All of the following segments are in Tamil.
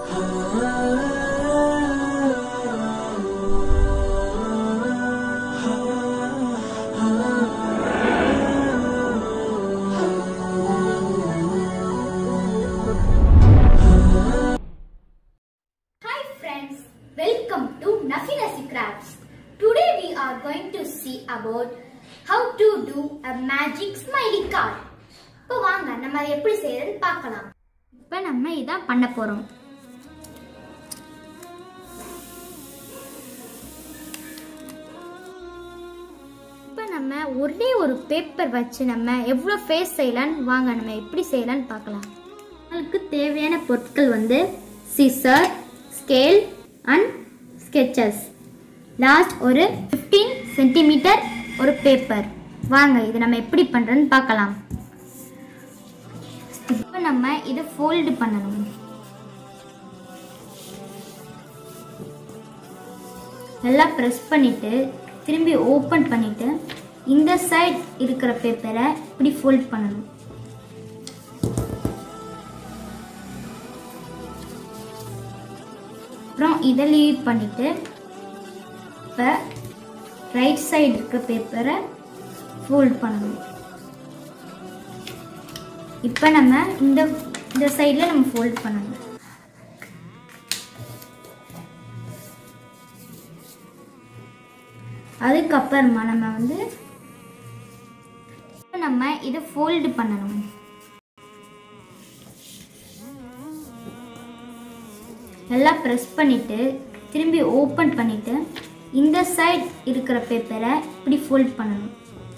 Hi friends, welcome to Nuffy Nussy Crafts. Today we are going to see about how to do a magic smiley card. இப்போ வாங்க நம்ம அதை எப்படி செய்யறதுன்னு பார்க்கலாம் இப்போ நம்ம இதான் பண்ண போறோம் இப்போ நம்ம ஒரே ஒரு பேப்பர் வச்சு நம்ம எவ்வளோ ஃபேஸ் செய்யலான்னு வாங்க நம்ம எப்படி செய்யலான்னு பார்க்கலாம் நம்மளுக்கு தேவையான பொருட்கள் வந்து scissor scale and sketches last ஒரு 15 சென்டிமீட்டர் ஒரு பேப்பர் வாங்க இது நம்ம எப்படி பண்ணுறோன்னு பார்க்கலாம் இப்போ நம்ம இதை ஃபோல்டு பண்ணணும் நல்லா ப்ரெஸ் பண்ணிட்டு திரும்பி ஓப்பன் பண்ணிட்டு இந்த சைடு இருக்கிற பேப்பரை இப்படி ஃபோல்ட் பண்ணணும் அப்புறம் இதை லீவ் பண்ணிட்டு இப்போ ரைட் சைடு இருக்க பேப்பரை ஃபோல்ட் பண்ணணும் இப்போ நம்ம இந்த இந்த சைடில் நம்ம ஃபோல்ட் பண்ணணும் அதுக்கப்புறமா நம்ம வந்து இப்ப நம்ம இதை ஃபோல்டு பண்ணணும் நல்லா ப்ரெஸ் பண்ணிட்டு திரும்பி ஓப்பன் பண்ணிட்டு இந்த சைடு இருக்கிற பேப்பரை இப்படி ஃபோல்ட் பண்ணணும்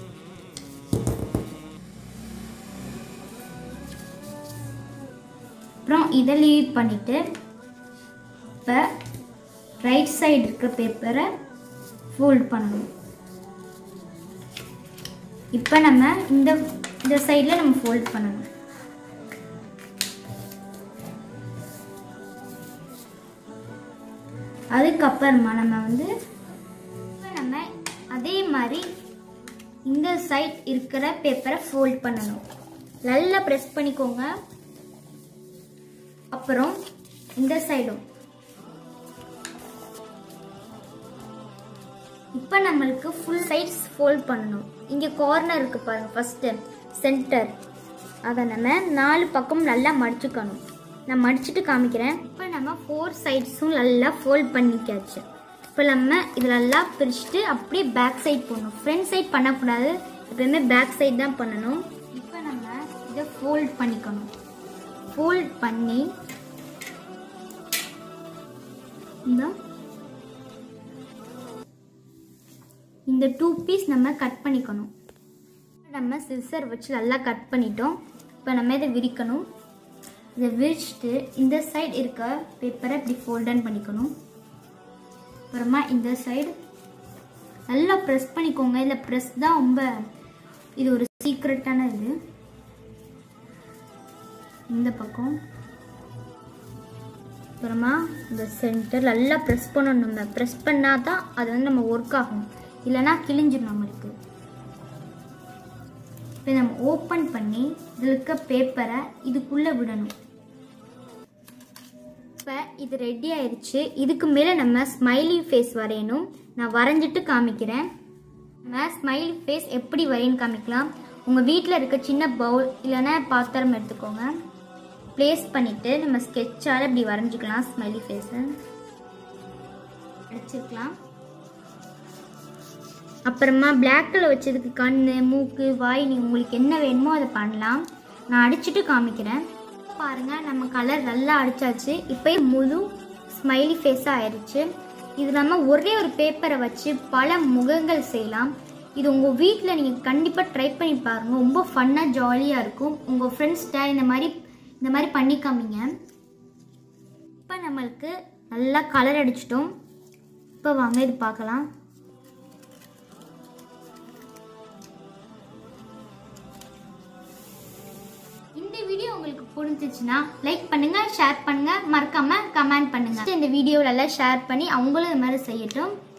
அப்புறம் இதை லீவ் பண்ணிட்டு இப்போ ரைட் சைடு இருக்கிற பேப்பரை ஃபோல்ட் பண்ணணும் இப்போ நம்ம இந்த இந்த சைடில் நம்ம ஃபோல்ட் பண்ணணும் அதுக்கப்புறமா நம்ம வந்து இப்போ நம்ம அதே மாதிரி இந்த சைட் இருக்கிற பேப்பரை ஃபோல்ட் பண்ணணும் நல்லா ப்ரெஸ் பண்ணிக்கோங்க அப்புறம் இந்த சைடும் இப்போ நம்மளுக்கு ஃபுல் சைட்ஸ் ஃபோல்ட் பண்ணணும் இங்கே கார்னர் இருக்கு பாருங்க ஃபர்ஸ்ட்டு சென்டர் அதை நம்ம நாலு பக்கம் நல்லா மடிச்சுக்கணும் நான் மடிச்சுட்டு காமிக்கிறேன் இப்போ நம்ம ஃபோர் சைட்ஸும் நல்லா ஃபோல்ட் பண்ணிக்காச்சு இப்போ நம்ம இதில் நல்லா பிரிச்சுட்டு அப்படியே பேக் சைட் போடணும் ஃப்ரண்ட் சைட் பண்ணக்கூடாது எப்பயுமே பேக் சைட் தான் பண்ணணும் இப்போ நம்ம இதை ஃபோல்ட் பண்ணிக்கணும் ஃபோல்ட் பண்ணி இந்த இந்த டூ பீஸ் நம்ம கட் பண்ணிக்கணும் நம்ம சிசர் வச்சு நல்லா கட் பண்ணிட்டோம் இப்போ நம்ம இதை விரிக்கணும் இதை விரிச்சிட்டு இந்த சைடு இருக்க பேப்பரை இப்படி ஃபோல்டன் பண்ணிக்கணும் அப்புறமா இந்த சைடு நல்லா ப்ரெஸ் பண்ணிக்கோங்க இதில் ப்ரெஸ் தான் ரொம்ப இது ஒரு சீக்ரெட்டான இது இந்த பக்கம் அப்புறமா இந்த சென்டர் நல்லா ப்ரெஸ் பண்ணணும் நம்ம ப்ரெஸ் பண்ணால் தான் அது வந்து நம்ம ஒர்க் ஆகும் இல்லைன்னா கிழிஞ்சிடும் நம்மளுக்கு இப்போ நம்ம ஓப்பன் பண்ணி இதில் இருக்க பேப்பரை இதுக்குள்ளே விடணும் இப்போ இது ரெடி ஆயிடுச்சு இதுக்கு மேலே நம்ம ஸ்மைலி ஃபேஸ் வரையணும் நான் வரைஞ்சிட்டு காமிக்கிறேன் நம்ம ஸ்மைலி ஃபேஸ் எப்படி வரையன்னு காமிக்கலாம் உங்கள் வீட்டில் இருக்க சின்ன பவுல் இல்லைன்னா பாத்திரம் எடுத்துக்கோங்க ப்ளேஸ் பண்ணிவிட்டு நம்ம ஸ்கெட்சால் இப்படி வரைஞ்சிக்கலாம் ஸ்மைலி ஃபேஸை அடிச்சிருக்கலாம் அப்புறமா பிளாக் கலர் வச்சதுக்கு கண் மூக்கு வாய் நீ உங்களுக்கு என்ன வேணுமோ அதை பண்ணலாம் நான் அடிச்சுட்டு காமிக்கிறேன் பாருங்க நம்ம கலர் நல்லா அடிச்சாச்சு இப்போ முழு ஸ்மைலி ஃபேஸாக ஆயிடுச்சு இது நம்ம ஒரே ஒரு பேப்பரை வச்சு பல முகங்கள் செய்யலாம் இது உங்கள் வீட்டில் நீங்கள் கண்டிப்பாக ட்ரை பண்ணி பாருங்கள் ரொம்ப ஃபன்னாக ஜாலியாக இருக்கும் உங்கள் ஃப்ரெண்ட்ஸ்கிட்ட இந்த மாதிரி இந்த மாதிரி பண்ணி காமிங்க இப்போ நம்மளுக்கு நல்லா கலர் அடிச்சிட்டோம் இப்போ வாங்க இது பார்க்கலாம் இந்த வீடியோ உங்களுக்கு பிடிச்சிச்சுன்னா லைக் பண்ணுங்க ஷேர் பண்ணுங்க மறக்காம கமெண்ட் பண்ணுங்க இந்த வீடியோவில் எல்லாம் ஷேர் பண்ணி அவங்களும் இது மாதிரி செய்யட்டும்